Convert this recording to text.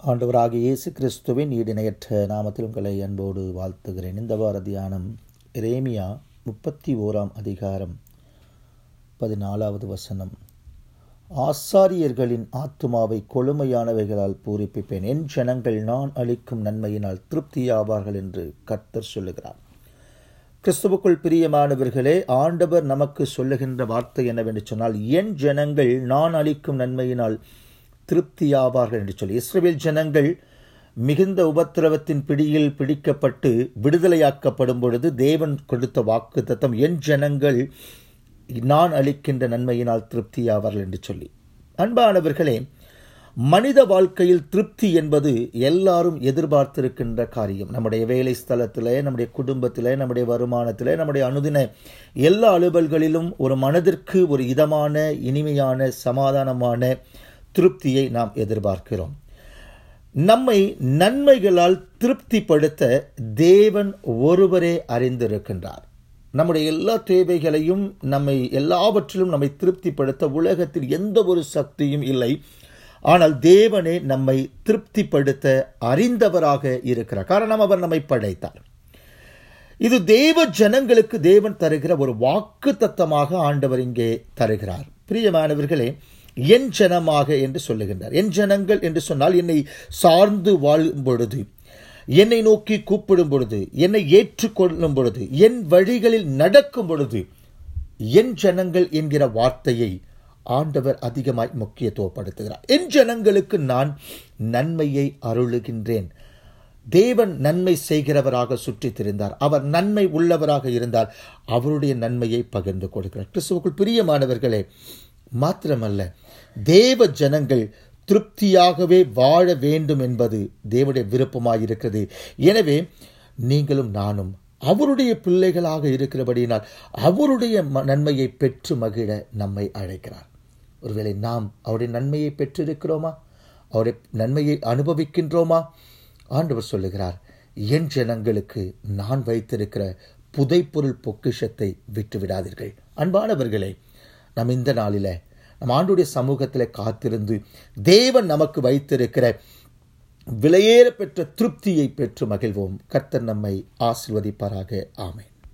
ஆண்டவராகிய இயேசு கிறிஸ்துவின் ஈடிணையற்ற நாமத்தில் உங்களை அன்போடு வாழ்த்துகிறேன் இந்த வார தியானம் இரேமியா முப்பத்தி ஓராம் அதிகாரம் பதினாலாவது வசனம் ஆசாரியர்களின் ஆத்துமாவை கொழுமையானவைகளால் பூரிப்பிப்பேன் என் ஜனங்கள் நான் அளிக்கும் நன்மையினால் திருப்தியாவார்கள் என்று கர்த்தர் சொல்லுகிறார் கிறிஸ்துவுக்குள் பிரியமானவர்களே ஆண்டவர் நமக்கு சொல்லுகின்ற வார்த்தை என்னவென்று சொன்னால் என் ஜனங்கள் நான் அளிக்கும் நன்மையினால் திருப்தியாவார்கள் என்று சொல்லி இஸ்ரேல் ஜனங்கள் மிகுந்த உபத்திரவத்தின் பிடியில் பிடிக்கப்பட்டு விடுதலையாக்கப்படும் பொழுது தேவன் கொடுத்த வாக்கு தத்தம் என் ஜனங்கள் நான் அளிக்கின்ற நன்மையினால் திருப்தியாவார்கள் என்று சொல்லி அன்பானவர்களே மனித வாழ்க்கையில் திருப்தி என்பது எல்லாரும் எதிர்பார்த்திருக்கின்ற காரியம் நம்முடைய வேலை ஸ்தலத்தில் நம்முடைய குடும்பத்தில் நம்முடைய வருமானத்தில் நம்முடைய அனுதின எல்லா அலுவல்களிலும் ஒரு மனதிற்கு ஒரு இதமான இனிமையான சமாதானமான திருப்தியை நாம் எதிர்பார்க்கிறோம் நம்மை நன்மைகளால் திருப்திப்படுத்த தேவன் ஒருவரே அறிந்திருக்கின்றார் நம்முடைய எல்லா தேவைகளையும் நம்மை எல்லாவற்றிலும் நம்மை திருப்திப்படுத்த உலகத்தில் எந்த ஒரு சக்தியும் இல்லை ஆனால் தேவனே நம்மை திருப்திப்படுத்த அறிந்தவராக இருக்கிறார் காரணம் அவர் நம்மை படைத்தார் இது தேவ ஜனங்களுக்கு தேவன் தருகிற ஒரு வாக்கு தத்தமாக ஆண்டவர் இங்கே தருகிறார் பிரியமானவர்களே என் ஜனமாக என்று சொல்லுகின்றார் என் ஜனங்கள் என்று சொன்னால் என்னை சார்ந்து வாழும் பொழுது என்னை நோக்கி கூப்பிடும் பொழுது என்னை ஏற்றுக்கொள்ளும் பொழுது என் வழிகளில் நடக்கும் பொழுது என் ஜனங்கள் என்கிற வார்த்தையை ஆண்டவர் அதிகமாய் முக்கியத்துவப்படுத்துகிறார் என் ஜனங்களுக்கு நான் நன்மையை அருளுகின்றேன் தேவன் நன்மை செய்கிறவராக சுற்றி திரிந்தார் அவர் நன்மை உள்ளவராக இருந்தால் அவருடைய நன்மையை பகிர்ந்து கொடுக்கிறார் கிறிஸ்துவுக்குள் பிரியமானவர்களே மாத்திரமல்ல தேவ ஜனங்கள் திருப்தியாகவே வாழ வேண்டும் என்பது தேவனுடைய விருப்பமாயிருக்கிறது எனவே நீங்களும் நானும் அவருடைய பிள்ளைகளாக இருக்கிறபடியினால் அவருடைய நன்மையை பெற்று மகிழ நம்மை அழைக்கிறார் ஒருவேளை நாம் அவருடைய நன்மையை பெற்றிருக்கிறோமா அவருடைய நன்மையை அனுபவிக்கின்றோமா ஆண்டவர் சொல்லுகிறார் என் ஜனங்களுக்கு நான் வைத்திருக்கிற புதைப்பொருள் பொக்கிஷத்தை விட்டு விடாதீர்கள் அன்பானவர்களே நம் இந்த நாளில் நம் ஆண்டுடைய சமூகத்தில் காத்திருந்து தேவன் நமக்கு வைத்திருக்கிற விலையேற பெற்ற திருப்தியை பெற்று மகிழ்வோம் கர்த்தர் நம்மை ஆசிர்வதிப்பாராக ஆமை